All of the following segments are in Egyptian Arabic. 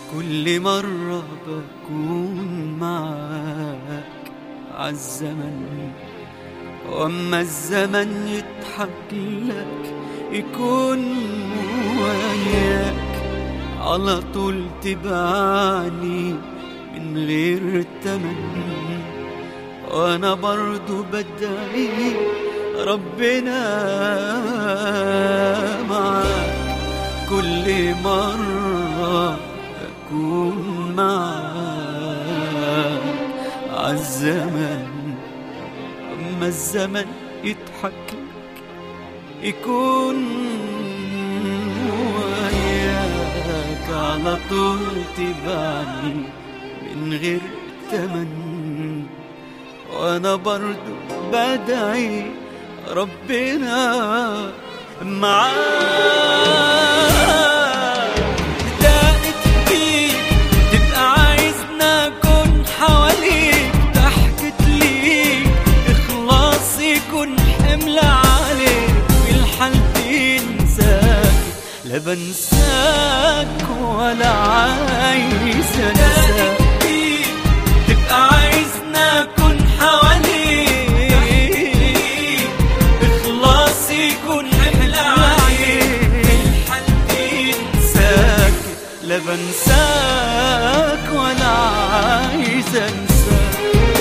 كل مرة بكون معاك عالزمن وأما الزمن يضحك لك يكون وياك على طول تبعني من غير تمن وأنا برضو بدعي ربنا معاك كل مرة أكون معاك عالزمن أما الزمن يضحك لك يكون وياك على طول تبعني من غير تمن وأنا برضو بدعي ربنا معاك دقت بيك تبقى عايزنا أكون حواليك ضحكت ليك إخلاص يكون حمل عليك في الحالتين انساك لا بنساك ولا عايز انساك تبقى عايزنا أكون حواليك إخلاص يكون حمل عليك الحالتين ساكت لا بنساك ولا عايز انساك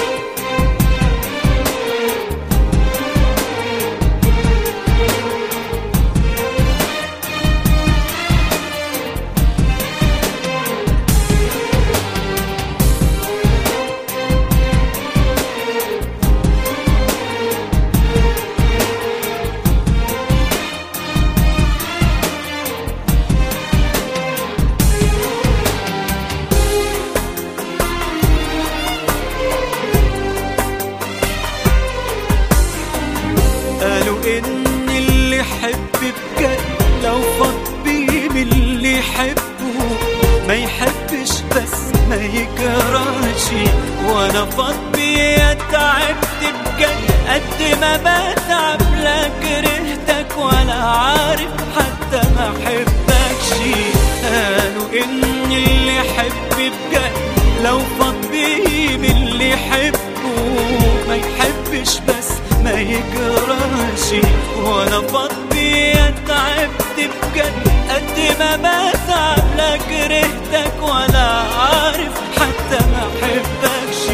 قالوا ان اللي يحب بجد لو فاض بيه من اللي يحبه ما يحبش بس ما يكرهش وانا فاض بيه تعبت بجد قد ما بتعب لا كرهتك ولا عارف حتى ما احبكش قالوا ان اللي يحب بجد لو فاض بيه من اللي يحبه ما يحبش بس ما يكرهش وانا فاضي تعبت بجد قد ما بتعب لا كرهتك ولا عارف حتى ما احبكش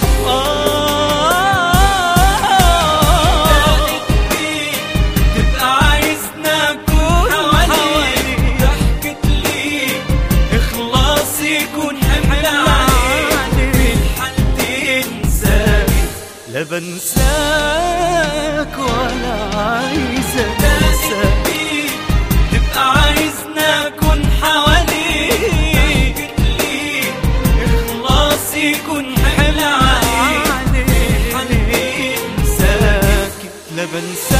تبقى عايزنا أكون حواليك ضحكت ليك إخلاص يكون حمل عليك في الحالتين ساكت لا بنساك ولا عايز انساك تبقى عايزنا اكون حواليك اخلاص يكون حمل عليك الحالتين ساكت لا بنساك